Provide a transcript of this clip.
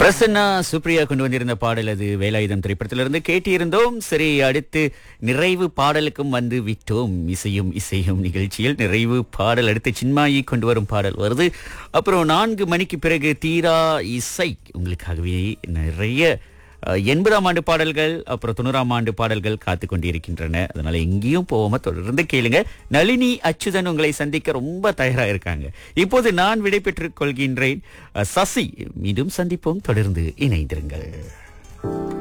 பிரசன்னா சுப்ரியா கொண்டு வந்திருந்த பாடல் அது வேலாயுதம் திரைப்படத்திலிருந்து கேட்டிருந்தோம் சரி அடுத்து நிறைவு பாடலுக்கும் வந்து விட்டோம் இசையும் இசையும் நிகழ்ச்சியில் நிறைவு பாடல் அடுத்து சின்மாயி கொண்டு வரும் பாடல் வருது அப்புறம் நான்கு மணிக்கு பிறகு தீரா இசை உங்களுக்காகவே நிறைய அஹ், எண்பதாம் ஆண்டு பாடல்கள் அப்புறம் தொண்ணூறாம் ஆண்டு பாடல்கள் காத்து கொண்டிருக்கின்றன அதனால எங்கேயும் போகாம தொடர்ந்து கேளுங்க நளினி அச்சுதன் உங்களை சந்திக்க ரொம்ப தயாரா இருக்காங்க இப்போது நான் விடைபெற்றுக் கொள்கின்றேன் அஹ், சசி மீண்டும் சந்திப்போம் தொடர்ந்து இணைந்திருங்கள்